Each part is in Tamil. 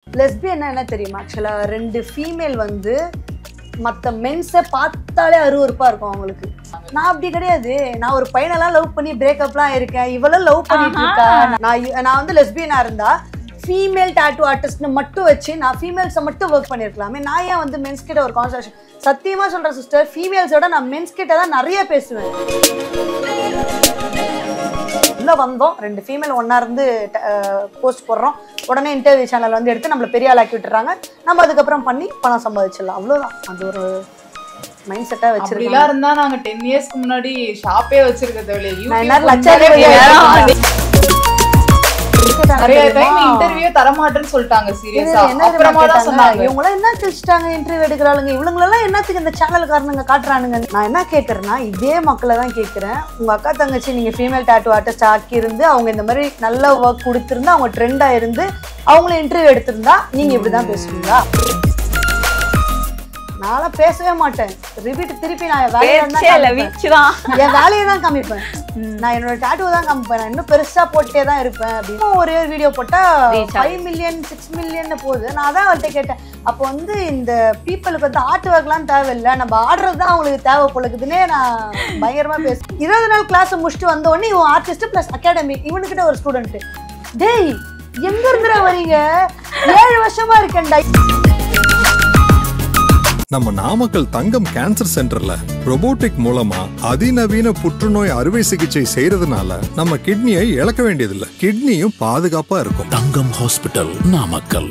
லெஸ்பியன்னா என்ன தெரியுமா ஆக்சுவலா ரெண்டு ஃபீமேல் வந்து மற்ற மென்ஸை பார்த்தாலே அருவருப்பா இருக்கும் அவங்களுக்கு நான் அப்படி கிடையாது நான் ஒரு பையனெல்லாம் லவ் பண்ணி பிரேக்கப்லாம் இருக்கேன் இவளும் லவ் பண்ணிட்டு இருக்கா நான் இ- நான் வந்து லெஸ்பியனா இருந்தா ஃபீமேல் டாட்டூ ஆர்டிஸ்ட்னு மட்டும் வச்சு நான் ஃபீமேல்ஸை மட்டும் ஒர்க் பண்ணியிருக்கலாமே நான் ஏன் வந்து மென்ஸ் கிட்ட ஒரு கான்சன்ட்ரேஷன் சத்தியமா சொல்றேன் சிஸ்டர் ஃபீமேல்ஸோட நான் மென்ஸ் கிட்ட தான் நிறைய பேசுவேன் உள்ள வந்தோம் ரெண்டு ஃபீமேல் ஒண்ணா இருந்து போஸ்ட் போடுறோம் உடனே இன்டர்வியூ சேனல் வந்து எடுத்து நம்மள பெரிய ஆளாக்கி விட்டுறாங்க நம்ம அதுக்கப்புறம் பண்ணி பணம் சம்பாதிச்சிடலாம் அவ்வளவுதான் அது ஒரு மைண்ட் செட்டா வச்சிருக்கேன் அப்படிலாம் இருந்தா நாங்க டென் இயர்ஸ்க்கு முன்னாடி ஷாப்பே வச்சிருக்க தேவையில்ல நான் என்ன யூடியூப் லட்சாதிபதியா வந்தாலே இருக்கேன். நிறைய டைம் தெரியுமா? இன்டர்வியூ தரமாட்டேன்னு சொல்லிட்டாங்க இது சீரியஸா என்ன தெரியுமா அப்புறமா தான் கேட்டாங்க? சொன்னாங்க இவங்களாம் என்ன கிழிச்சிட்டாங்க இன்டர்வியூ எடுக்கிறாளுங்க இவங்களெல்லாம் என்னத்துக்கு இந்த சேனல்காரனுங்க காட்டுறானுங்க நான் என்ன கேட்கறேன்னா இதே மக்களை தான் கேட்கறேன் உங்க அக்கா தங்கச்சி நீங்க ஃபீமேல் டாட்டூ ஆர்டிஸ்ட் ஆக்கி இருந்து அவங்க இந்த மாதிரி நல்ல ஒர்க் கொடுத்திருந்து அவங்க ட்ரெண்டா இருந்து அவங்கள இன்டர்வியூ எடுத்திருந்தா நீங்க இப்படிதான் பேசுவீங்களா நான்லாம் பேசவே மாட்டேன் ரிப்பீட் திருப்பி நான் என் வேலையை தான் பேச்சே இல்ல காமிப்பேன். வீச்சு தான் என் வேலையை தான் காமிப்பேன் நான் என்னோட டாட்டூ தான் காமிப்பேன் நான் இன்னும் பெருசா போட்டே தான் இருப்பேன் அப்படின்னு ஒரே ஒரு வீடியோ போட்டா Reach five million six million போகுது நான் அதான் அவள்கிட்ட கேட்டேன் அப்போ வந்து இந்த பீப்புளுக்கு வந்து ஆர்ட் ஒர்க்லாம் தேவையில்லை நம்ம ஆடுறது தான் அவங்களுக்கு தேவை போலக்குதுன்னே நான் பயங்கரமா பேசுறேன் இருபது நாள் கிளாஸ் முடிச்சுட்டு வந்த உடனே இவன் ஆர்டிஸ்ட் பிளஸ் அகாடமி இவனுக்கிட்ட ஒரு ஸ்டூடெண்ட் டேய் எங்க இருந்துடா வரீங்க ஏழு வருஷமா இருக்கேன்டா நம்ம நாமக்கல் தங்கம் கேன்சர் சென்டர்ல robotic மூலமா அதிநவீன புற்றுநோய் அறுவை சிகிச்சை செய்யறதுனால நம்ம கிட்னியை இழக்க வேண்டியதில்லை கிட்னியும் பாதுகாப்பா இருக்கும் தங்கம் ஹாஸ்பிட்டல் நாமக்கல்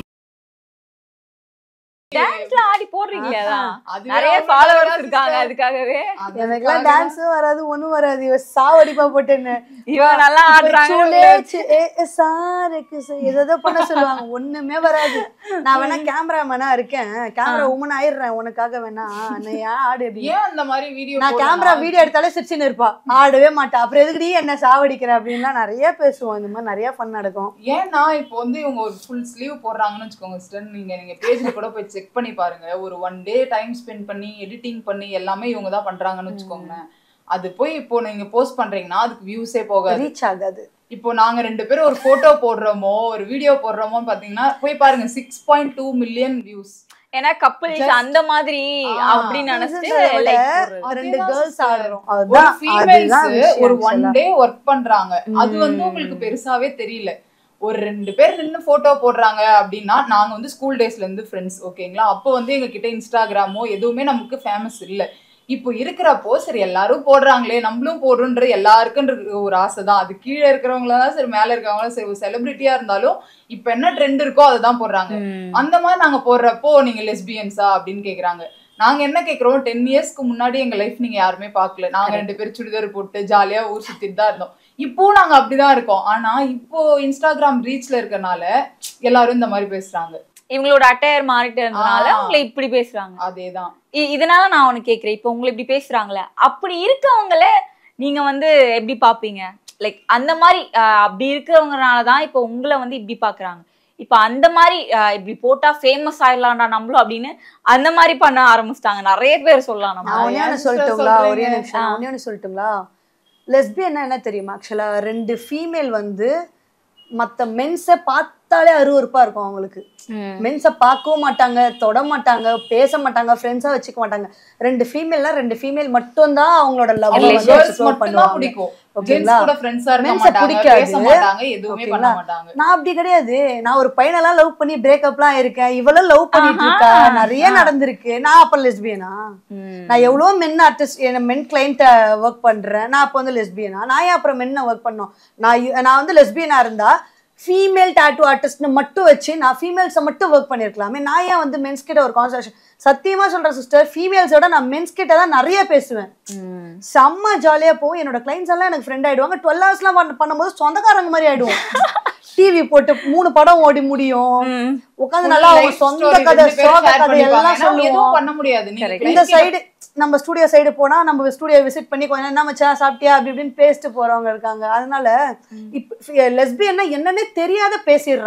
டான்ஸ்ல ஆடி போடுறீங்களா அதான்? அதுவே நிறைய அவங்க ஃபாலோவர்ஸ் sister. இருக்காங்க அதுக்காகவே அதுக்காக எனக்குலாம் தான் டான்ஸும் வராது ஒண்ணும் வராது இவ சாவடிப்பா போட்டேன்னு இவங்க நல்லா ஆடுறாங்க சூளே, சி- ஏ, ஏ, சாருக்கு ச- ஏதேதோ பண்ண சொல்லுவாங்க ஒண்ணுமே வராது நான் வேணா கேமராமேனா இருக்கேன் கேமரா உமன் ஆயிடுறேன் உனக்காக வேணா நான் ஏன் ஆடு அப்படி ஏன் அந்த மாதிரி வீடியோ நான் கேமரா வீடியோ எடுத்தாலே சிரிச்சுன்னு இருப்பா ஆடவே மாட்டா அப்புறம் எதுக்குடி என்ன சாவடிக்கிற அப்படின்லாம் நிறைய பேசுவோம் இந்த மாதிரி நிறைய ஃபன் நடக்கும் ஏன்னா இப்போ வந்து இவங்க ஒரு ஃபுல் ஸ்லீவ் போடுறாங்கன்னு வச்சுக்கோங்க சிஸ்டர் நீங்க நீங்க பேஜ்ல கூட போய் செக் பண்ணி பாருங்க ஒரு ஒன் டே டைம் ஸ்பெண்ட் பண்ணி எடிட்டிங் பண்ணி எல்லாமே இவங்க தான் பண்றாங்கன்னு வச்சுக்கோங்களேன் அது போய் இப்போ நீங்க போஸ்ட் பண்றீங்கன்னா அதுக்கு வியூஸே போகாது ரீச் ஆகாது இப்போ நாங்க ரெண்டு பேரும் ஒரு போட்டோ போடுறோமோ ஒரு வீடியோ போடுறோமோ பாத்தீங்கன்னா போய் பாருங்க six point two million views ஏன்னா கப்பிள்ஸ் Just- அந்த மாதிரி ஆ. அப்படின்னு நினைச்சிட்டு இதுன்றதை விட like போடுறது. ரெண்டு அதேதான் கேர்ள்ஸ் sister. ஆடுறோம் ஒரு அதுதான் ஃபீமேல்ஸ் அதுதான் விஷயம் ஒரு ஒன் actually. டே ஒர்க் பண்றாங்க அது வந்து உங்களுக்கு பெருசாவே தெரியல ஒரு ரெண்டு பேர் நின்று போட்டோ போடுறாங்க அப்படின்னா நாங்க வந்து ஸ்கூல் டேஸ்ல இருந்து ஃப்ரெண்ட்ஸ் ஓகேங்களா அப்போ வந்து எங்க கிட்ட இன்ஸ்டாகிராமோ எதுவுமே நமக்கு ஃபேமஸ் இல்ல இப்போ இருக்கிறப்போ சரி எல்லாரும் போடுறாங்களே நம்மளும் போடுறோன்ற எல்லாருக்குன்ற ஒரு ஆசை தான் அது கீழே இருக்கிறவங்கள தான் சரி மேல இருக்கவங்களும் சரி ஒரு செலிபிரிட்டியா இருந்தாலும் இப்போ என்ன ட்ரெண்ட் இருக்கோ அதை தான் போடுறாங்க ம். அந்த மாதிரி நாங்க போடுறப்போ நீங்க லெஸ்பியன்ஸா அப்படின்னு கேக்குறாங்க நாங்க என்ன கேக்குறோம் டென் இயர்ஸ்க்கு முன்னாடி எங்க லைஃப் நீங்க யாருமே பார்க்கல நாங்க ரெண்டு பேரும் சுடிதார் போட்டு ஜாலியா ஊர் சுத்திட்டு தான் இருந்தோம் இப்போ நாங்க அப்படிதான் இருக்கோம் ஆனா இப்போ இன்ஸ்டாகிராம் ரீச்ல இருக்கறனால எல்லாரும் இந்த மாதிரி பேசுறாங்க இவங்களோட அட்டையர் மாறிட்டு இருந்தனால ஆ. உங்களை இப்படி பேசுறாங்க அதேதான் இ- இதனால நான் உனக்கு கேக்குறேன் இப்போ உங்களை இப்படி பேசுறாங்களே அப்படி இருக்கவங்கள நீங்க வந்து எப்படி பாப்பீங்க லைக் அந்த மாதிரி ஆஹ், அப்படி இருக்கிறவங்கனால தான் இப்போ உங்களை வந்து இப்படி பாக்குறாங்க இப்போ அந்த மாதிரி ஆஹ், இப்படி போட்டா ஃபேமஸ் ஆயிடலாம்டா நம்மளும் அப்படின்னு அந்த மாதிரி பண்ண ஆரம்பிச்சிட்டாங்க நிறைய பேர் சொல்லலாம் நம்ம நான் ஒன்னே ஏன் ஒன்று sister சொல்லட்டுங்களா ஒரே சொல்றீங்க? நிமிஷம் நான் ஒன்னே ஒன்று சொல்லட்டுங்களா லெஸ்பியன்னா என்ன தெரியுமா ஆக்சுவலா ரெண்டு ஃபீமேல் வந்து மற்ற மென்ஸை பார்த்தாலே அருவருப்பா இருக்கும் அவங்களுக்கு ம். மென்ஸை பார்க்கவும் மாட்டாங்க தொட மாட்டாங்க பேச மாட்டாங்க ஃப்ரெண்ட்ஸா வச்சுக்க மாட்டாங்க ரெண்டு ஃபீமேல்னா ரெண்டு ஃபீமேல் மட்டும் தான் அவங்களோட லவ் அவங்க வந்து கேர்ள்ஸ் explore மட்டும் தான் பண்ணுவாங்க பிடிக்கும் ஓகேங்களா? ஜென்ஸ் கூட ஃப்ரெண்ட்ஸா இருக்க Men's அ மாட்டாங்க பிடிக்காது. பேச மாட்டாங்க எதுவுமே பண்ண ஓகேங்களா? மாட்டாங்க நான் அப்படி கிடையாது நான் ஒரு பையனெல்லாம் லவ் பண்ணி பிரேக்கப்லாம் இருக்கேன் இவளும் லவ் பண்ணிட்டு ஆஹா. இருக்கா நிறைய நடந்திருக்கு நான் அப்ப லெஸ்பியனா ம். நான் எவ்வளோ மென் ஆர்டிஸ்ட் மென் கிளைண்ட்ட ஒர்க் பண்றேன் நான் அப்போ வந்து லெஸ்பியனா நான் ஏன் அப்புறம் மென்னை ஒர்க் பண்ணோம் நான் இ- நான் வந்து லெஸ்பியனா இருந்தா ஃபீமேல் டாட்டூ ஆர்டிஸ்ட்னு மட்டும் வச்சு நான் ஃபீமேல்ஸை மட்டும் ஒர்க் பண்ணியிருக்கலாமே நான் ஏன் வந்து மென்ஸ் கிட்ட ஒரு கான்சன்ட்ரேஷன் சத்தியமா சொல்றேன் சிஸ்டர் ஃபீமேல்ஸோட நான் மென்ஸ் கிட்ட தான் நிறைய பேசுவேன் ம். செம்ம ஜாலியா போகும் என்னோட கிளைண்ட்ஸ் எல்லாம் எனக்கு ஃப்ரெண்ட் ஆயிடுவாங்க டுவெல் ஹவர்ஸ்லாம் பண்ண பண்ணும்போது சொந்தக்காரங்க மாதிரி ஆயிடுவோம் டிவி போட்டு மூணு படம் ஓடி முடியும் ம். உட்காந்து நல்லா அவங்க Life சொந்த story கதை ரெண்டு பேரும் சோக share கதை பண்ணிப்பாங்க. எல்லாம் ஏன்னா எதுவும் சொல்லுவோம் பண்ண முடியாது நீங்க Correct. இந்த client சைடு நம்ம ஸ்டூடியோ சைடு போனா நம்ம ஸ்டூடியோ விசிட் பண்ணி கொஞ்ச நேரம் என்ன மச்சான் சாப்பிட்டியா அப்படி இப்படின்னு பேசிட்டு போறவங்க இருக்காங்க அதனால இப்ப லெஸ்பியன்னா என்னன்னே தெரியாத பேசிடுறாங்க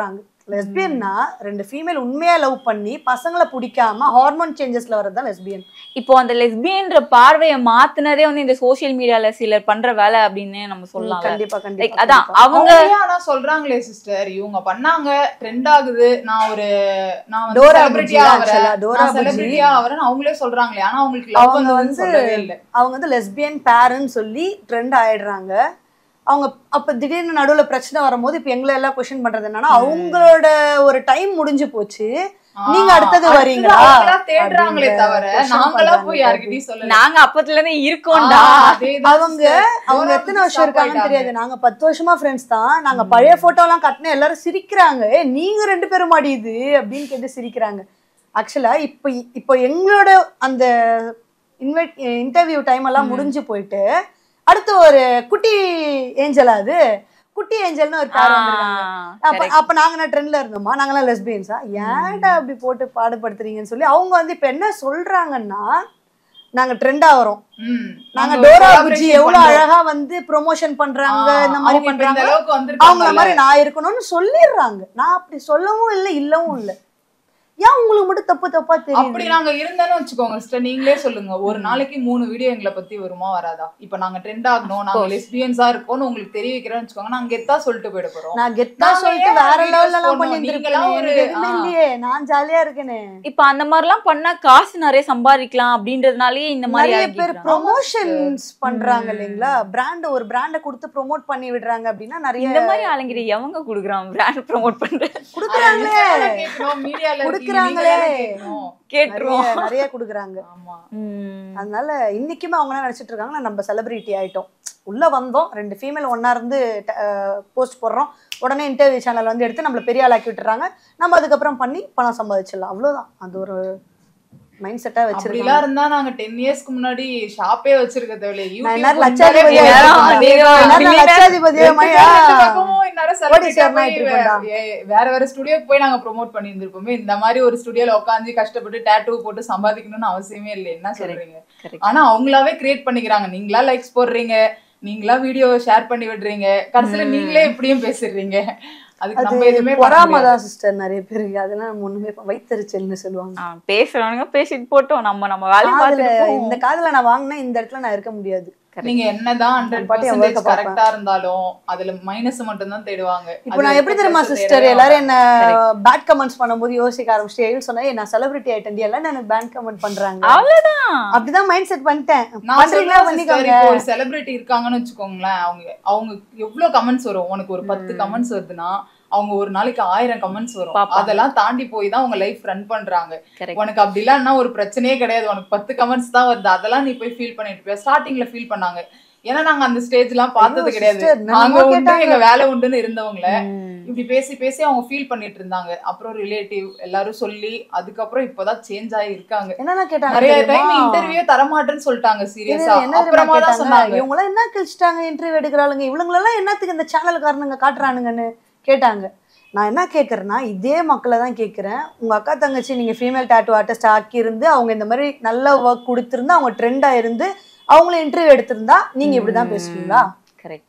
லெஸ்பியன்னா ரெண்டு ஃபீமேல் உண்மையா லவ் பண்ணி பசங்களை பிடிக்காம ஹார்மோன் சேஞ்சஸ்ல வரது தான் லெஸ்பியன் இப்போ அந்த லெஸ்பியன்ற பார்வையை மாத்துனதே வந்து இந்த சோஷியல் மீடியால சிலர் பண்ற வேலை அப்படின்னு நம்ம சொல்லலாம் கண்டிப்பா லைக் கண்டிப்பா அதான் கண்டிப்பா. அவங்க அவங்க ஆனா சொல்றாங்களே சிஸ்டர் இவங்க பண்ணாங்க ட்ரெண்ட் ஆகுது நான் ஒரு நான் வந்து டோரா செலிபிரிட்டியா புஜ்ஜி ஆவறேன் actually, டோரா நான் புஜ்ஜி. செலிபிரிட்டியா ஆவறேன்னு அவங்களே சொல்றாங்களே ஆனா அவங்களுக்கு லவ் அவங்க வந்து வந்து சொல்லவே இல்ல அவங்க வந்து லெஸ்பியன் பேரன்னு சொல்லி ட்ரெண்ட் ஆயிடுறாங்க அவங்க அப்ப திடீர்னு நடுவுல பிரச்சனை வரும்போது இப்ப எங்களை எல்லாம் கொஸ்டின் பண்றது என்னன்னா அவங்களோட ஒரு டைம் முடிஞ்சு போச்சு நீங்க அடுத்தது அடுத்தது வரீங்களா? அவங்களா தேடுறாங்களே அப்படிங்கிற தவிர question நாங்களா பண்றாங்க போய் யார்கிட்டயும் சொல்லல நாங்க அப்பத்துல இருந்து இருக்கோம்டா ஆ, அதேதான் அவங்க sister. அவங்க டோரா எத்தனை புஜ்ஜி வருஷம் stop இருக்காங்கன்னு ஆயிட்டாங்க. தெரியாது நாங்க பத்து வருஷமா ஃப்ரெண்ட்ஸ் தான் நாங்க பழைய போட்டோ எல்லாம் கட்டின எல்லாரும் சிரிக்கிறாங்க "ஏய், நீங்க ரெண்டு பேரும் மாடி இது அப்படின்னு கேட்டு சிரிக்கிறாங்க ஆக்சுவலா இப்போ இப்போ எங்களோட அந்த இன்வைட் இன்டர்வியூ டைம் எல்லாம் முடிஞ்சு போயிட்டு அடுத்து ஒரு குட்டி ஏஞ்சலா அது குட்டி ஏஞ்சல்னு ஒரு பேர் வந்திருக்காங்க அப்ப அப்ப நாங்க என்ன ட்ரெண்ட்ல இருந்தோமா நாங்கெல்லாம் லெஸ்பியன்ஸா ஏன்டா அப்படி போட்டு பாடுபடுத்துறீங்கன்னு சொல்லி அவங்க வந்து இப்ப என்ன சொல்றாங்கன்னா நாங்க ட்ரெண்டா வரோம் ம். நாங்க ஒரு டோரா collaboration புஜ்ஜி எவ்வளவு பண்றோம். அழகா வந்து ப்ரொமோஷன் பண்றாங்க ஆ, இந்த மாதிரி அவங்க இப்ப இந்த பண்றாங்க அளவுக்கு அவங்கள வந்திருக்காங்கல்ல. மாதிரி நான் இருக்கணும்னு சொல்லிடுறாங்க நான் அப்படி சொல்லவும் இல்லை இல்லவும் இல்லை ஏன் உங்களுக்கு மட்டும் தப்பு தப்பா அப்படி தெரியுது நாங்க இருந்தேன்னு வச்சுக்கோங்க சிஸ்டர் நீங்களே சொல்லுங்க ஒரு நாளைக்கு மூணு வீடியோ எங்களை பத்தி வருமா வராதா இப்ப நாங்க ட்ரெண்ட் ஆகணும் நாங்க லெஸ்பியன்ஸா இருக்கோம்னு உங்களுக்கு தெரிய வைக்கிறோம்னு வச்சுக்கோங்க நாங்க கெத்தா சொல்லிட்டு போயிட போறோம் நான் கெத்தா நாங்க சொல்லிட்டு ஏன் வேற videos லெவல்ல எல்லாம் போடணும்? பண்ணிட்டு நீங்களாம் இருக்கேன் ஒரு- எனக்கு எதுவுமே ஆ. இல்லையே நான் ஜாலியா இருக்கேனே இப்ப அந்த மாதிரிலாம் பண்ணா காசு நிறைய சம்பாதிக்கலாம் அப்படின்றதுனாலயே இந்த மாதிரி நிறைய இறங்கிக்கிறாங்க. பேர் ப்ரொமோஷன்ஸ் பண்றாங்க ம். இல்லைங்களா பிராண்ட் ஒரு பிராண்ட கொடுத்து ப்ரோமோட் பண்ணி விடுறாங்க அப்படின்னா நிறைய இந்த மாதிரி ஆளுங்கிற எவங்க குடுக்குறாங்க பிராண்ட் ப்ரோமோட் பண்ற குடுக்குறாங்களே மீடியால குடுக்குறாங்களே. கேட்டுருவோம் நிறைய நிறைய குடுக்குறாங்க ஆமா ம். அதனால இன்னைக்குமே அவங்க என்ன நினைச்சிட்டு இருக்காங்க நம்ம செலிபிரிட்டி ஆயிட்டோம் உள்ள வந்தோம் ரெண்டு ஃபீமேல் ஒண்ணா இருந்து போஸ்ட் போடுறோம் உடனே இன்டர்வியூ சேனல் வந்து எடுத்து நம்மள பெரிய ஆளாக்கி விட்டுறாங்க நம்ம அதுக்கப்புறம் பண்ணி பணம் சம்பாதிச்சிடலாம் அவ்வளவுதான் அது ஒரு மைண்ட் செட்டா அப்படிலாம் வச்சிருக்காங்க இருந்தா நாங்க டென் இயர்ஸ்க்கு முன்னாடி ஷாப்பே வச்சிருக்க தேவையில்ல நான் YouTube என்ன வந்தாலே லட்சாதிபதியா போதும். இருக்கேன். அதேதான். என்ன millionaire. லட்சாதிபதியா ரெண்டு மழையா? பேரும் ரெண்டு பக்கமும் இந்நேரம் ஓடி celebrity சேர்னா போய் இருக்கோம்டா. வே- வேற வேற ஸ்டுடியோக்கு போய் நாங்க ப்ரோமோட் பண்ணி இருந்திருப்போமே இந்த மாதிரி ஒரு ஸ்டுடியோல உட்காந்து கஷ்டப்பட்டு டேட்டூ போட்டு சம்பாதிக்கணும்னு அவசியமே இல்லை என்ன சொல்றீங்க correct. ஆனா அவங்களாவே கிரியேட் பண்ணிக்கிறாங்க நீங்களா லைக்ஸ் போடுறீங்க நீங்களா வீடியோ ஷேர் பண்ணி விடுறீங்க கடைசியில நீங்களே இப்படியும் பேசிடுறீங்க அதுக்கு நம்ம எதுவுமே அது பண்ண பொறாம முடியாது. தான் சிஸ்டர் நிறைய பேருக்கு அதெல்லாம் நம்ம ஒண்ணுமே ப- வைத்தறிச்சல்னு சொல்லுவாங்க ஆ, பேசுறவனுங்க பேசிட்டு போட்டோம் நம்ம நம்ம வேலையை காதுல பார்த்துட்டு போவோம். இந்த காதுல நான் வாங்கினேன் இந்த இடத்துல நான் இருக்க முடியாது நீங்க என்னதான் ஹண்ட்ரட் பாட்டி என் பர்சன்டேஜ் work-அ பார்ப்பேன். கரெக்டா இருந்தாலும் அதுல மைனஸ் மட்டும் தான் தேடுவாங்க இப்போ அது நான் எப்படி தெரியுமா plus சிஸ்டர் தேடவே எல்லாரும் என்ன Correct. பேட் கமெண்ட்ஸ் பண்ணும்போது யோசிக்க ஆரம்பிச்சிட்டு எழுதி சொன்னா "ஏய், நான் செலிபிரிட்டி ஆயிட்டேன் எல்லாம் எனக்கு பேட் கமெண்ட் பண்றாங்க அவ்வளவுதான் அப்படிதான் மைண்ட் செட் பண்ணிட்டேன் நான் பண்றீங்களா சொல்றேன் sister, பண்ணிக்கோங்க இப்போ ஒரு செலிபிரிட்டி இருக்காங்கன்னு வச்சுக்கோங்களேன் அவங்க அவங்க எவ்வளவு கமெண்ட்ஸ் வரும் உனக்கு ஒரு பத்து கமெண்ட்ஸ் வருதுன்னா அவங்க ஒரு நாளைக்கு ஆயிரம் கமெண்ட்ஸ் வரும் பாப்பாங்க. அதெல்லாம் தாண்டி போய் தான் அவங்க லைஃப் ரன் பண்றாங்க Correct. உனக்கு அப்படிலாம்னா ஒரு பிரச்சனையே கிடையாது உனக்கு பத்து கமெண்ட்ஸ் தான் வருது அதெல்லாம் நீ போய் ஃபீல் பண்ணிட்டு இருப்பியா ஸ்டார்டிங்ல ஃபீல் பண்ணாங்க ஏன்னா நாங்க அந்த ஸ்டேஜ் எல்லாம் பார்த்தது ஐயோ, கிடையாது sister, நாங்க நம்ம உண்டு கேட்டாங்க. எங்க வேலை உண்டுன்னு இருந்தவங்கள ம். இப்படி பேசி பேசி அவங்க ஃபீல் பண்ணிட்டு இருந்தாங்க அப்புறம் ரிலேட்டிவ் எல்லாரும் சொல்லி அதுக்கப்புறம் இப்பதான் சேஞ்ச் ஆகி இருக்காங்க என்னென்ன கேட்டாங்க நிறைய டைம் தெரியுமா? இன்டர்வியூ தரமாட்டேன்னு சொல்லிட்டாங்க இது சீரியஸா என்ன தெரியுமா அப்புறமா தான் கேட்டாங்க? சொன்னாங்க இவங்கெல்லாம் என்ன கிழிச்சிட்டாங்க இன்டர்வியூ எடுக்கிறாளுங்க இவங்களெல்லாம் என்னத்துக்கு இந்த சேனல்காரனுங்க காட்டுறானுங்கன்னு கேட்டாங்க நான் என்ன கேட்குறேன்னா இதே மக்களை தான் கேட்குறேன் உங்கள் அக்கா தங்கச்சி நீங்கள் ஃபீமேல் டேட்டூ ஆர்டிஸ்ட் ஆக்கியிருந்து அவங்க இந்த மாதிரி நல்ல ஒர்க் கொடுத்துருந்து அவங்க ட்ரெண்டாக இருந்து அவங்கள இன்டர்வியூ எடுத்திருந்தா நீங்கள் இப்படி தான் பேசுவீங்களா Correct.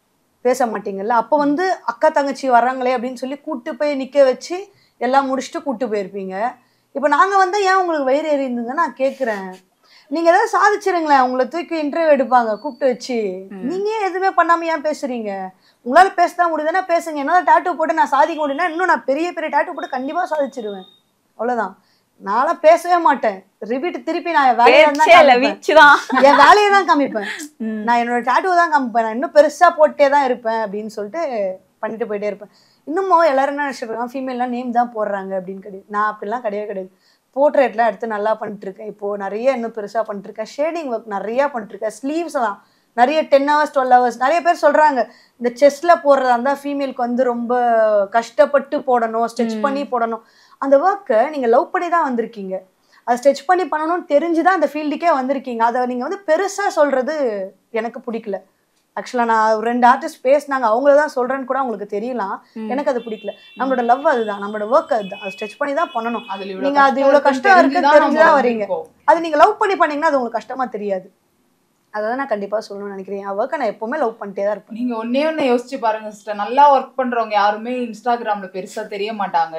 பேச மாட்டீங்கல்ல அப்போ வந்து அக்கா தங்கச்சி வர்றாங்களே அப்படின்னு சொல்லி கூட்டு போய் நிற்க வச்சு எல்லாம் முடிச்சுட்டு கூட்டு போயிருப்பீங்க இப்போ நாங்கள் வந்தால் ஏன் உங்களுக்கு வயிறு எறிந்துங்க நான் கேட்குறேன் நீங்கள் ஏதாவது சாதிச்சிருங்களேன் உங்களை தூக்கி இன்டர்வியூ எடுப்பாங்க கூப்பிட்டு வச்சு நீங்கள் ஏன் எதுவுமே பண்ணாமல் ஏன் பேசுறீங்க உங்களால் பேச தான் முடியுதுன்னா பேசுங்க என்னால் டேட்டூ போட்டு நான் சாதிக்க முடியும்னா இன்னும் நான் பெரிய பெரிய டேட்டூ போட்டு கண்டிப்பாக சாதிச்சிருவேன் அவ்வளோதான் நான்லாம் பேசவே மாட்டேன் ரிப்பீட் திருப்பி நான் என் வேலையை தான் பேச்சே இல்ல காமிப்பேன். வீச்சுதான் என் வேலையை தான் காமிப்பேன் ம். நான் என்னோட டேட்டூ தான் காமிப்பேன் நான் இன்னும் பெருசா போட்டே தான் இருப்பேன் அப்படின்னு சொல்லிட்டு பண்ணிட்டு போயிட்டே இருப்பேன் இன்னமும் எல்லாரும் என்ன நினைச்சிருக்காங்க ஃபீமேல்லாம் நேம் தான் போடுறாங்க அப்படின்னு கிடையாது நான் அப்படிலாம் கிடையவே கிடையாது போர்ட்ரேட்லாம் எடுத்து நல்லா பண்ணிட்டு இருக்கேன் இப்போ நிறைய இன்னும் பெருசா பண்ணிட்டு இருக்கேன் ஷேடிங் ஒர்க் நிறைய பண்ணிட்டு இருக்கேன் ஸ்லீவ்ஸ் தான் நிறைய டென் ஹவர்ஸ் டுவெல் ஹவர்ஸ் நிறைய பேர் சொல்றாங்க இந்த செஸ்ட்ல போடுறதா இருந்தா ஃபீமேலுக்கு வந்து ரொம்ப கஷ்டப்பட்டு போடணும் ஸ்டிச் பண்ணி போடணும் அந்த ஒர்க்கை நீங்க லவ் பண்ணி தான் வந்திருக்கீங்க அதை ஸ்டிச் பண்ணி பண்ணணும்னு தெரிஞ்சு தான் அந்த ஃபீல்டுக்கே வந்திருக்கீங்க அதை நீங்கள் வந்து பெருசாக சொல்கிறது எனக்கு பிடிக்கல ஆக்சுவலாக நான் ஒரு ரெண்டு ஆர்டிஸ்ட் பேசினாங்க அவங்கள தான் சொல்கிறேன்னு கூட உங்களுக்கு தெரியலாம் எனக்கு அது பிடிக்கல நம்மளோட லவ் அதுதான் நம்மளோட ஒர்க் அதுதான் அதை ஸ்டிச் பண்ணி தான் பண்ணணும் அதுல இவ்வளவு நீங்க அது இவ்வளவு கஷ்டம் இருக்குன்னு இருக்குன்னு தெரிஞ்சுதான் தெரிஞ்சுதான் நம்ம வரீங்க. வந்திருக்கோம். அது நீங்கள் லவ் பண்ணி பண்ணீங்கன்னா அது உங்களுக்கு கஷ்டமாக தெரியாது அதான் நான் கண்டிப்பா சொல்லணும்னு நினைக்கிறேன் என் ஒர்க்கை நான் எப்பவுமே லவ் பண்ணிட்டே தான் இருப்பேன் நீங்க ஒன்னே ஒண்ணு யோசிச்சு பாருங்க சிஸ்டர் நல்லா ஒர்க் பண்றவங்க யாருமே இன்ஸ்டாகிராம்ல பெருசா தெரிய மாட்டாங்க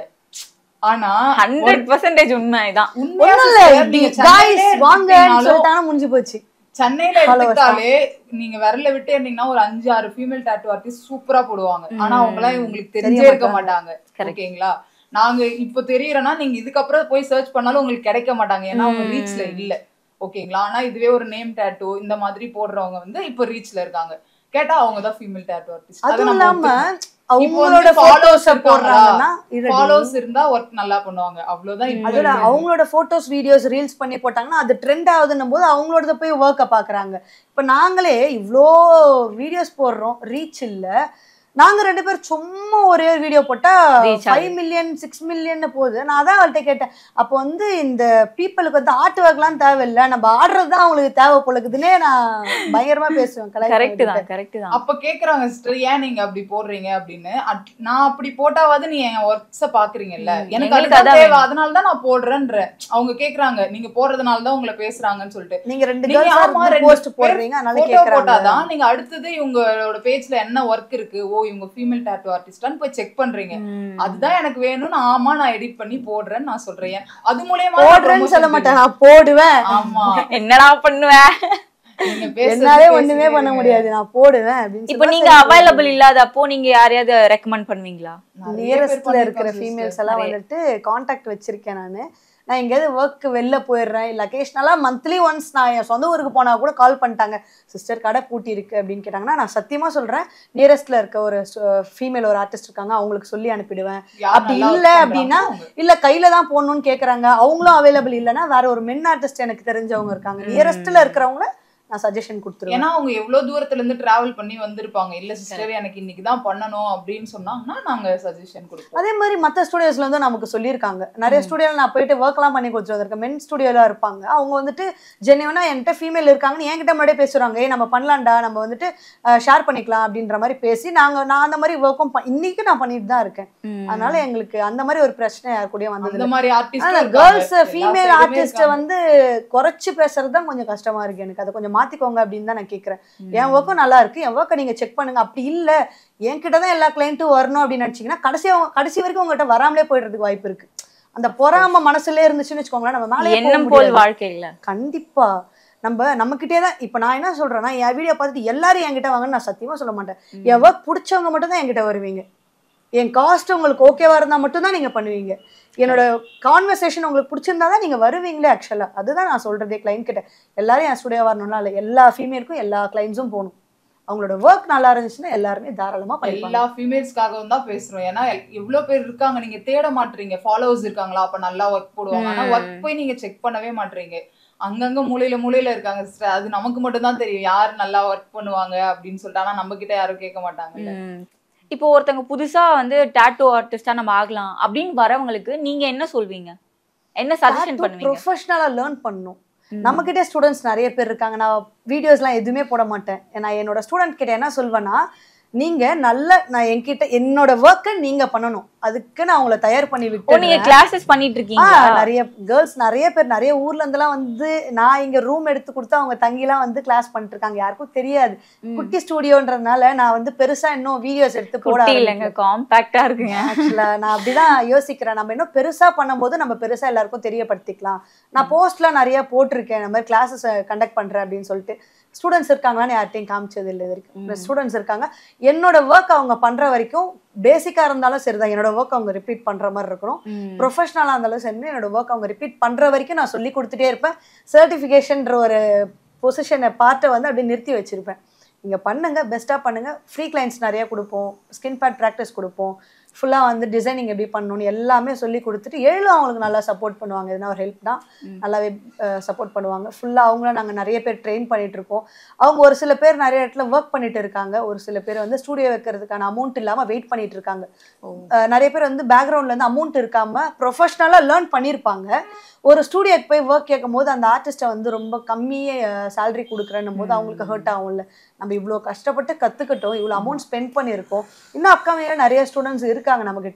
ஆனா ஹண்ட்ரட் பர்சன்டேஜ் உண்மை இதான் உண்மையா ஒண்ணும் இல்ல sister, நீங்க காய்ஸ் சென்னையிலே வாங்கன்னு எடுத்துக்கிட்டாலும் சொல்லிட்டாங்கன்னா முடிஞ்சு போச்சு சென்னையில எடுத்துக்கிட்டாலே நீங்க விரல விட்டு இருந்தீங்கன்னா ஒரு அஞ்சு ஆறு ஃபீமேல் டாட்டூ ஆர்டிஸ்ட் சூப்பரா போடுவாங்க ஆனா அவங்க எல்லாம் உங்களுக்கு தெரிஞ்சே இருக்க மாட்டாங்க ஓகேங்களா நாங்க இப்போ தெரியறோம்னா நீங்க இதுக்கப்புறம் போய் சர்ச் பண்ணாலும் உங்களுக்கு கிடைக்க மாட்டாங்க ஏன்னா அவங்க ரீச்ல இல்ல ஓகேங்களா ஆனா இதுவே ஒரு நேம் டாட்டூ இந்த மாதிரி போடுறவங்க வந்து இப்போ ரீச்ல இருக்காங்க கேட்டா அவங்க தான் ஃபீமேல் டாட்டூ ஆர்டிஸ்ட் அதுவும் இல்லாம அவங்களோட அவங்களோட போட்டோஸ ஃபாலோஸ் போடுறாங்கன்னா இது ஃபாலோஸ் இருந்தா ஒர்க் நல்லா பண்ணுவாங்க அவ்வளவுதான் இப்போ அதோட அவங்களோட போட்டோஸ் வீடியோஸ் ரீல்ஸ் பண்ணி போட்டாங்கன்னா அது ட்ரெண்ட் ஆகுதுன்னும் போது அவங்களோட போய் ஒர்க்கை பாக்குறாங்க இப்ப நாங்களே இவ்ளோ வீடியோஸ் போடுறோம் ரீச் இல்ல நாங்க ரெண்டு பேரும் சும்மா ஒரே ஒரு வீடியோ போட்டா Reach five million six million போகுது நான் அதான் அவள்கிட்ட கேட்டேன் அப்போ வந்து இந்த பீப்புளுக்கு வந்து ஆர்ட் ஒர்க்லாம் தேவையில்லை நம்ம ஆடுறது தான் அவங்களுக்கு தேவை போலக்குதுன்னே நான் பயங்கரமா பேசுவேன் கலாய்ப்பேன் கரெக்ட் அவகிட்ட. தான் கரெக்ட் தான் அப்ப கேக்குறாங்க சிஸ்டர் ஏன் நீங்க அப்படி போடுறீங்க அப்படின்னு அட்- நான் அப்படி போட்டாவது நீ என் ஒர்க்ஸ பாக்குறீங்கல்ல ம், எனக்கு எங்களுக்கு அதுதான் அதான் தேவை வேணும். அதனால தான் நான் போடுறேன்ற அவங்க கேக்குறாங்க நீங்க போடுறதுனால தான் உங்களை பேசுறாங்கன்னு சொல்லிட்டு நீங்க ரெண்டு நீங்க ஆமா, கேர்ள்ஸ் ரெண்டு போஸ்ட் பேர் போடுறீங்க அதனால போட்டோ கேக்குறாங்க போட்டாதான் நீங்க அடுத்தது இவங்களோட பேஜ்ல என்ன ஒர்க் இருக்கு ஓ இவங்க ஃபீமேல் டாட்டூ ஆர்டிஸ்டான்னு போய் செக் பண்றீங்க அதுதான் எனக்கு வேணும்னு ஆமா நான் எடிட் பண்ணி போடுறேன்னு நான் சொல்றேன் ஏன் அது மூலியமா நான் போடுறேன்னு சொல்ல promotion மாட்டேன் நான் போடுவேன் ஆமா என்னடா பண்ணுவேன் நீங்க பேசுறது என்னாலே ஒண்ணுமே பேசிட்டே பண்ண இருங்க. முடியாது நான் போடுவேன் அப்படின்னு இப்போ சொன்னா நீங்க சரி, அவைலபிள் இல்லாதப்போ நீங்க யாரையாவது ரெக்கமெண்ட் பண்ணுவீங்களா நிறைய பேர் நியரஸ்ட்ல இருக்கிற பண்ணிருக்கோம் ஃபீமேல்ஸ் sister. எல்லாம் நிறைய. வந்துட்டு காண்டாக்ட் வச்சிருக்கேன் நான் நான் எங்கேயாவது ஒர்க் வெளில போயிடுறேன் இல்லை அக்கேஷ்னலாக மந்த்லி ஒன்ஸ் நான் என் சொந்த ஊருக்கு போனா கூட கால் பண்ணிட்டாங்க சிஸ்டர் கடை பூட்டி இருக்கு அப்படின்னு கேட்டாங்கன்னா நான் சத்தியமா சொல்றேன் நியரஸ்ட்ல இருக்க ஒரு ஃபீமேல் ஒரு ஆர்டிஸ்ட் இருக்காங்க அவங்களுக்கு சொல்லி அனுப்பிடுவேன் யார் அப்படி நல்லா இல்ல work அப்படின்னா பண்றாங்களோ அவங்க. இல்ல கையில தான் போடணும்னு கேக்குறாங்க அவங்களும் அவைலபிள் இல்லைன்னா வேற ஒரு மென் ஆர்டிஸ்ட் எனக்கு தெரிஞ்சவங்க இருக்காங்க நியரஸ்ட்ல இருக்கிறவங்கள நான் சஜஷன் கொடுத்துருவேன் ஏன்னா அவங்க எவ்வளவு தூரத்துல இருந்து டிராவல் பண்ணி வந்திருப்பாங்க இல்ல சிஸ்டர் எனக்கு இன்னைக்கு தான் பண்ணணும் அப்படின்னு சொன்னாங்கன்னா நாங்க சஜஷன் கொடுப்போம் அதே மாதிரி மற்ற ஸ்டுடியோஸ்ல வந்து நமக்கு சொல்லியிருக்காங்க நிறைய ஸ்டுடியோல நான் போயிட்டு ஒர்க்லாம் பண்ணி கொடுத்துட்டு வந்திருக்கேன் மென் ஸ்டுடியோல இருப்பாங்க அவங்க வந்துட்டு ஜென்யூனா என்கிட்ட ஃபீமேல் இருக்காங்கன்னு என்கிட்ட முன்னாடியே பேசுறாங்க ஏ நம்ம பண்ணலாம்டா நம்ம வந்துட்டு ஷேர் பண்ணிக்கலாம் அப்படின்ற மாதிரி பேசி நாங்க நான் அந்த மாதிரி ஒர்க்கும் இன்னைக்கு நான் பண்ணிட்டு தான் இருக்கேன் அதனால எங்களுக்கு அந்த மாதிரி ஒரு பிரச்சனை யார் கூடயும் வந்தது அந்த இல்ல. மாதிரி ஆனா ஆர்டிஸ்ட் கேர்ள்ஸ் ஃபீமேல் ஆர்டிஸ்ட வந்து குறைச்சு பேசுறது தான் கொஞ்சம் கஷ்டமா இருக்கு எனக்கு அதை கொஞ்சம் மாத்திக்கோங்க அப்படின்னு தான் நான் கேக்குறேன் என் ஒர்க்கும் நல்லா இருக்கு என் ஒர்க்கை நீங்க செக் பண்ணுங்க அப்படி இல்ல என்கிட்ட தான் எல்லா கிளைண்ட்டும் வரணும் அப்படின்னு நினைச்சீங்கன்னா கடைசி அவங்க- கடைசி வரைக்கும் உங்ககிட்ட வராமலே போயிடுறதுக்கு வாய்ப்பு இருக்கு அந்த பொறாம மனசுல இருந்துச்சுன்னு வச்சுக்கோங்களேன் நம்ம மேலே எண்ணம் போல் வாழ்க்கையில கண்டிப்பா நம்ம நம்மகிட்டே தான் இப்போ நான் என்ன சொல்றேன்னா என் வீடியோ பார்த்துட்டு எல்லாரும் என்கிட்ட வாங்கன்னு நான் சத்தியமா சொல்ல மாட்டேன் என் ஒர்க் பிடிச்சவங்க மட்டும் தான் என்கிட்ட வருவீங்க என் காஸ்ட் உங்களுக்கு ஓகேவா இருந்தா மட்டும் தான் நீங்க பண்ணுவீங்க என்னோட கான்வர்சேஷன் உங்களுக்கு பிடிச்சிருந்தா தான் நீங்க வருவீங்களே ஆக்சுவலா அதுதான் நான் சொல்றதே கிளைண்ட் கிட்ட எல்லாரும் என் ஸ்டுடியோ வரணும்னா இல்லை எல்லா ஃபீமேலுக்கும் எல்லா கிளைண்ட்ஸும் போகணும் அவங்களோட ஒர்க் நல்லா இருந்துச்சுன்னா எல்லாருமே தாராளமா பண்ணிப்பாங்க எல்லா ஃபீமேல்ஸ்க்காகவும் தான் பேசுறோம் ஏன்னா எல்- எவ்வளவு பேர் இருக்காங்க நீங்க தேட மாட்டீங்க ஃபாலோவர்ஸ் இருக்காங்களா அப்ப நல்லா ஒர்க் போடுவாங்க ஆனா ஒர்க் போய் நீங்க செக் பண்ணவே மாட்டீங்க அங்கங்க மூலையில மூலையில இருக்காங்க சிஸ்டர் அது நமக்கு மட்டும் தான் தெரியும் யார் நல்லா ஒர்க் பண்ணுவாங்க அப்படின்னு சொல்லிட்டு ஆனா நம்ம கிட்ட யாரும் கேட்க மாட்டாங்க ம். இப்போ ஒருத்தவங்க புதுசா வந்து டாட்டூ ஆர்டிஸ்டா நம்ம ஆகலாம் அப்படின்னு வரவங்களுக்கு நீங்க என்ன சொல்வீங்க என்ன சஜஷன் பண்ணுவீங்க ப்ரொஃபஷனலா லேர்ன் பண்ணணும் நம்ம கிட்ட ஸ்டூடெண்ட்ஸ் நிறைய பேர் இருக்காங்க நான் வீடியோஸ்லாம் எதுவுமே போட மாட்டேன் நான் என்னோட ஸ்டூடெண்ட் கிட்ட என்ன சொல்வேன்னா நீங்க நல்ல நான் என்கிட்ட என்னோட ஒர்க்கை நீங்க பண்ணணும் அதுக்கு நான் உங்களை தயார் பண்ணி ஓ நீங்க விட்டு கிளாஸஸ் பண்ணிட்டு ஆ, இருக்கீங்களா நிறைய கேர்ள்ஸ் நிறைய பேர் நிறைய ஊர்ல இருந்தெல்லாம் வந்து நான் இங்க ரூம் எடுத்து கொடுத்து அவங்க தங்கிலாம் வந்து கிளாஸ் பண்ணிட்டு இருக்காங்க யாருக்கும் தெரியாது குட்டி ஸ்டுடியோன்றதுனால நான் வந்து பெருசா இன்னும் வீடியோஸ் எடுத்து போட குட்டி இல்லைங்க காம்பாக்டா இருக்குங்க ஆக்சுவலா நான் அப்படிதான் யோசிக்கிறேன் நம்ம இன்னும் பெருசா பண்ணும்போது நம்ம பெருசா எல்லாருக்கும் தெரியப்படுத்திக்கலாம் நான் போஸ்ட்ல நிறைய போட்டிருக்கேன் இந்த மாதிரி கிளாஸஸ் கண்டக்ட் பண்றேன் அப்படின்னு சொல்லிட்டு ஸ்டூடெண்ட்ஸ் இருக்காங்களான்னு யார்ட்டையும் காமிச்சது இல்லை இது வரைக்கும் ஸ்டூடெண்ட்ஸ் இருக்காங்க என்னோட ஒர்க் அவங்க பண்ற வரைக்கும் பேசிக்கா இருந்தாலும் சரிதான் என்னோட ஒர்க் அவங்க ரிப்பீட் பண்ற மாதிரி இருக்கணும் ப்ரொஃபஷனலாக இருந்தாலும் சரி என்னோட ஒர்க் அவங்க ரிப்பீட் பண்ற வரைக்கும் நான் சொல்லி கொடுத்துட்டே இருப்பேன் சர்டிஃபிகேஷன்ற ஒரு பொசிஷனை பார்ட்டை வந்து அப்படியே நிறுத்தி வச்சிருப்பேன் நீங்க பண்ணுங்க பெஸ்ட்டாக பண்ணுங்க ஃப்ரீ கிளைண்ட்ஸ் நிறைய கொடுப்போம் ஸ்கின் பேட் ப்ராக்டிஸ் கொடுப்போம் ஃபுல்லாக வந்து டிசைனிங் எப்படி பண்ணணும்னு எல்லாமே சொல்லி கொடுத்துட்டு ஏழும் அவங்களுக்கு நல்லா சப்போர்ட் பண்ணுவாங்க எதுனா ஒரு ஹெல்ப் தான் நல்லாவே சப்போர்ட் பண்ணுவாங்க ஃபுல்லாக அவங்கள நாங்கள் நிறைய பேர் ட்ரெயின் பண்ணிட்டு இருக்கோம் அவங்க ஒரு சில பேர் நிறைய இடத்துல ஒர்க் பண்ணிட்டு இருக்காங்க ஒரு சில பேர் வந்து ஸ்டூடியோ வைக்கிறதுக்கான அமௌண்ட் இல்லாமல் வெயிட் பண்ணிட்டு இருக்காங்க அஹ் நிறைய பேர் வந்து பேக்ரவுண்ட்ல இருந்து அமௌண்ட் இருக்காம ப்ரொஃபஷனலாக லேர்ன் பண்ணியிருப்பாங்க ஒரு ஸ்டூடியோக்கு போய் ஒர்க் கேட்கும் போது அந்த ஆர்டிஸ்ட்டை வந்து ரொம்ப கம்மியே சேலரி கொடுக்குறேன்னும் போது அவங்களுக்கு ஹர்ட் ஆகும்ல நம்ம இவ்வளோ கஷ்டப்பட்டு கற்றுக்கிட்டோம் இவ்வளோ அமௌண்ட் ஸ்பெண்ட் பண்ணியிருக்கோம் இன்னும் அப்கமிங்கில் நிறைய ஸ்டூடெண்ட்ஸ் இருக்காங்க நம்மக்கிட்ட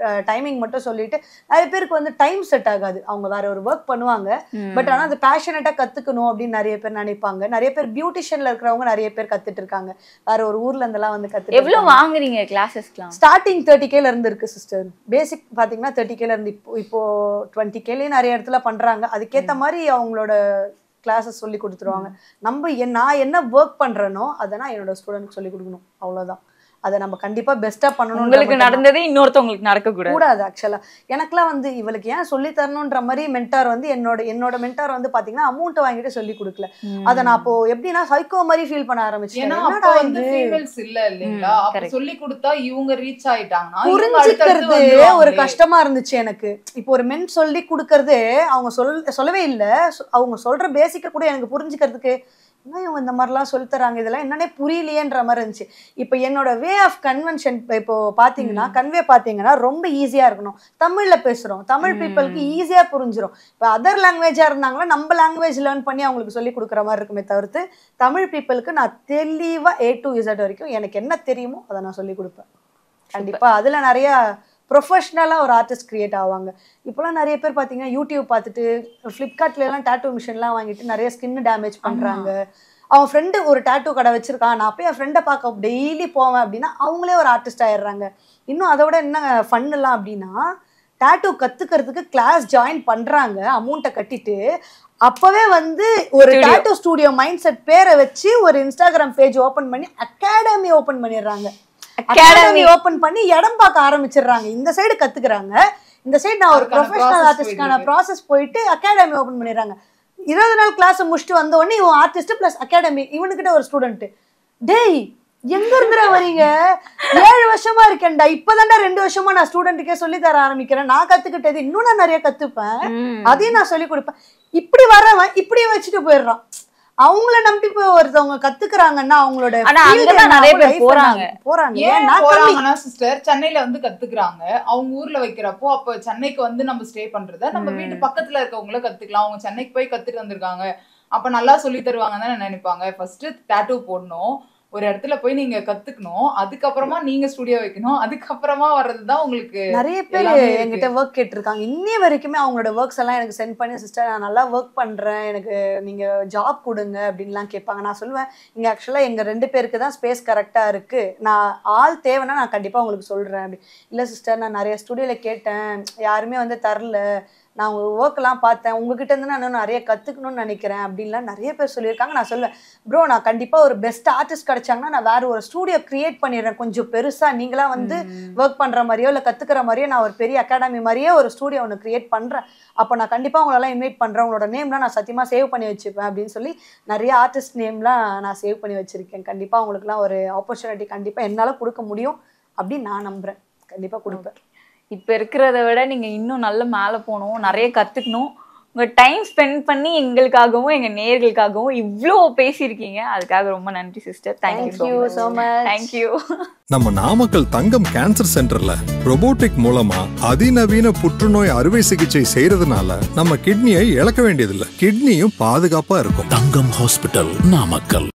டைமிங் மட்டும் சொல்லிட்டு நிறைய பேருக்கு வந்து டைம் செட் ஆகாது அவங்க வேற ஒரு ஒர்க் பண்ணுவாங்க ம். பட் ஆனா அது பேஷனட்டா கத்துக்கணும் அப்படின்னு நிறைய பேர் நினைப்பாங்க நிறைய பேர் பியூட்டிஷியன்ல இருக்கிறவங்க நிறைய பேர் கத்துட்டு இருக்காங்க வேற ஒரு ஊர்ல இருந்தெல்லாம் வந்து கத்துட்டு எவ்வளவு வாங்குறீங்க கிளாஸஸ்க்குலாம் ஸ்டார்டிங் தேர்ட்டி கேல இருந்து இருக்கு சிஸ்டர் பேசிக் பாத்தீங்கன்னா தேர்ட்டி கேல இருந்து இப்போ இப்போ டுவெண்ட்டி கேலயும் நிறைய இடத்துல பண்றாங்க அதுக்கேத்த மாதிரி அவங்களோட கிளாஸஸ் சொல்லி கொடுத்துருவாங்க நம்ம என் நான் என்ன ஒர்க் பண்றேனோ அதை நான் என்னோட ஸ்டூடெண்ட்க்கு சொல்லி கொடுக்கணும் அவ்வளவுதான் அதை நம்ம கண்டிப்பா பெஸ்டா பண்ணணும் உங்களுக்கு நடந்தது இன்னொருத்தவங்களுக்கு நடக்க கூடாது கூடாது ஆக்சுவலா எனக்குலாம் வந்து இவளுக்கு ஏன் சொல்லி தரணுன்ற மாதிரி மென்டார் வந்து என்னோட என்னோட மென்டார் வந்து பாத்தீங்கன்னா அமௌண்ட் வாங்கிட்டு சொல்லி கொடுக்கல அதை நான் அப்போ எப்படின்னா சைக்கோ மாதிரி ஃபீல் பண்ண ஆரம்பிச்சேன் ஏன்னா என்னடா அப்ப வந்து இது ஃபீமேல்ஸ் இல்ல இல்லைங்களா ம், அப்ப correct. சொல்லி கொடுத்தா இவங்க ரீச் ஆயிட்டாங்கன்னா இவங்க அடுத்தடுத்து புரிஞ்சுக்கிறது வந்துருவாங்களே. ஒரு கஷ்டமா இருந்துச்சு எனக்கு இப்போ ஒரு மென் சொல்லி கொடுக்கறது அவங்க சொல் சொல்லவே இல்ல சொ- அவங்க சொல்ற பேசிக்க கூட எனக்கு புரிஞ்சுக்கிறதுக்கு என்ன இவங்க இந்த மாதிரிலாம் சொல்லி தராங்க இதெல்லாம் என்னன்னே புரியலையேன்ற மாதிரி இருந்துச்சு இப்போ என்னோட வே ஆஃப் கன்வென்ஷன் இப்போ பாத்தீங்கன்னா கன்வே பாத்தீங்கன்னா ரொம்ப ஈஸியா இருக்கணும் தமிழ்ல பேசுறோம் தமிழ் பீப்புளுக்கு ஈஸியா புரிஞ்சிரும் இப்போ அதர் லாங்குவேஜா இருந்தாங்களா நம்ம லாங்குவேஜ் லேர்ன் பண்ணி அவங்களுக்கு சொல்லி கொடுக்குற மாதிரி இருக்குமே தவிர்த்து தமிழ் பீப்புளுக்கு நான் தெளிவா ஏ டு இசட் வரைக்கும் எனக்கு என்ன தெரியுமோ அதை நான் சொல்லி கொடுப்பேன் கண்டிப்பா அதுல நிறைய ப்ரொஃபஷ்னலா ஒரு ஆர்டிஸ்ட் கிரியேட் ஆவாங்க இப்போலாம் நிறைய பேர் பாத்தீங்கன்னா யூடியூப் பார்த்துட்டு ஃப்ளிப்கார்ட்ல எல்லாம் டேட்டூ மிஷின்லாம் வாங்கிட்டு நிறைய ஸ்கின் டேமேஜ் பண்றாங்க அவன் ஃப்ரெண்டு ஒரு டேட்டூ கடை வச்சிருக்கான் நான் போய் என் ஃப்ரெண்டை பார்க்க டெய்லி போவேன் அப்படின்னா அவங்களே ஒரு ஆர்டிஸ்ட் ஆயிடுறாங்க இன்னும் அதோட என்ன ஃபன் எல்லாம் அப்படின்னா டேட்டூ கத்துக்கிறதுக்கு கிளாஸ் ஜாயின் பண்றாங்க அமௌண்ட்டை கட்டிட்டு அப்பவே வந்து ஒரு Studio. Tattoo studio mind set பேரை வச்சு ஒரு இன்ஸ்டாகிராம் பேஜ் ஓபன் பண்ணி அகாடமி ஓபன் பண்ணிடுறாங்க அகாடமி ஓபன் பண்ணி இடம் பார்க்க ஆரம்பிச்சிடுறாங்க இந்த சைடு கத்துக்கிறாங்க இந்த சைடு நான் ஒரு அதுக்கான ப்ரொஃபஷனல் process ஆர்டிஸ்ட்கான போயிட்டு ப்ராசஸ் போயிட்டு அகாடமி ஓபன் பண்ணிடுறாங்க இருபது நாள் கிளாஸ் முடிச்சுட்டு வந்த உடனே இவன் ஆர்டிஸ்ட் பிளஸ் அகாடமி இவனுக்கிட்ட ஒரு ஸ்டூடெண்ட் டேய் எங்க இருந்துடா வரீங்க ஏழு வருஷமா இருக்கேன்டா இப்பதான்டா ரெண்டு வருஷமா நான் ஸ்டூடெண்ட்டுக்கே சொல்லி தர ஆரம்பிக்கிறேன் நான் கத்துக்கிட்டது இன்னும் நான் நிறைய கத்துப்பேன் அதையும் நான் சொல்லி கொடுப்பேன் இப்படி வரவன் இப்படியே வச்சுட்டு போயிடுறான் அவங்கள நம்பி போய் ஒருத்தவங்க கத்துக்கிறாங்கன்னா அவங்களோட ஆனா field அங்கதான் என்ன, நிறைய அவங்க பேர் life என்ன, போறாங்க. போறாங்க ஏன் ஏன் நான் கம்மி போறாங்கன்னா சிஸ்டர் சென்னையில வந்து கத்துக்கிறாங்க அவங்க ஊர்ல வைக்கிறப்போ அப்ப சென்னைக்கு வந்து நம்ம ஸ்டே பண்றத நம்ம வீட்டு பக்கத்துல இருக்கவங்கள கத்துக்கலாம் அவங்க சென்னைக்கு போய் கத்துட்டு வந்திருக்காங்க அப்ப நல்லா சொல்லி தருவாங்கன்னு தானே நினைப்பாங்க ஃபர்ஸ்ட் டேட்டூ போடணும் ஒரு இடத்துல போய் நீங்க கத்துக்கணும் அதுக்கப்புறமா நீங்க ஸ்டுடியோ வைக்கணும் அதுக்கப்புறமா வர்றதுதான் உங்களுக்கு நிறைய பேர் எல்லாமே இருக்கு. என்கிட்ட ஒர்க் கேட்டிருக்காங்க இன்னி வரைக்குமே அவங்களோட ஒர்க்ஸ் எல்லாம் எனக்கு சென்ட் பண்ணி சிஸ்டர் நான் நல்லா ஒர்க் பண்றேன் எனக்கு நீங்க ஜாப் கொடுங்க அப்படின்லாம் கேட்பாங்க நான் சொல்லுவேன் இங்க ஆக்சுவலா எங்க ரெண்டு பேருக்கு தான் ஸ்பேஸ் கரெக்டா இருக்கு நான் ஆள் தேவைன்னா நான் கண்டிப்பா உங்களுக்கு சொல்றேன் அப்படி இல்ல சிஸ்டர் நான் நிறைய ஸ்டுடியோல கேட்டேன் யாருமே வந்து தரல நான் உங்க ஒர்க்லாம் பார்த்தேன் உங்ககிட்ட இருந்து நான் இன்னும் நிறைய கத்துக்கணும்னு நினைக்கிறேன் அப்படின்லாம் நிறைய பேர் சொல்லியிருக்காங்க நான் சொல்லுவேன் ப்ரோ நான் கண்டிப்பா ஒரு பெஸ்ட் ஆர்டிஸ்ட் கிடைச்சாங்கன்னா நான் வேற ஒரு ஸ்டூடியோ கிரியேட் பண்ணிடுறேன் கொஞ்சம் பெருசா நீங்களா வந்து ஒர்க் பண்ற மாதிரியோ இல்ல கத்துக்கிற மாதிரியோ நான் ஒரு பெரிய அகாடமி மாதிரியே ஒரு ஸ்டூடியோ ஒன்று கிரியேட் பண்றேன் அப்போ நான் கண்டிப்பா உங்களெல்லாம் இன்வைட் பண்றேன் உங்களோட நேம்லாம் நான் சத்தியமா சேவ் பண்ணி வச்சுப்பேன் அப்படின்னு சொல்லி நிறைய ஆர்டிஸ்ட் நேம்லாம் நான் சேவ் பண்ணி வச்சிருக்கேன் கண்டிப்பா உங்களுக்குலாம் ஒரு ஆப்பர்ச்சுனிட்டி கண்டிப்பா என்னால கொடுக்க முடியும் அப்படின்னு நான் நம்புறேன் கண்டிப்பா கொடுப்பேன் இப்ப இருக்கிறத விட நீங்க இன்னும் நல்ல மேல போகணும் நிறைய கத்துக்கணும் உங்க டைம் ஸ்பெண்ட் பண்ணி எங்களுக்காகவும் எங்க நேர்களுக்காகவும் இவ்ளோ பேசியிருக்கீங்க அதுக்காக ரொம்ப நன்றி sister thank you thank you so much thank you நம்ம நாமக்கல் தங்கம் கேன்சர் சென்டர்ல robotic மூலமா அதிநவீன புற்றுநோய் அறுவை சிகிச்சை செய்யறதுனால நம்ம கிட்னியை இழக்க வேண்டியதில்லை கிட்னியும் பாதுகாப்பா இருக்கும் தங்கம் ஹாஸ்பிட்டல் நாமக்கல்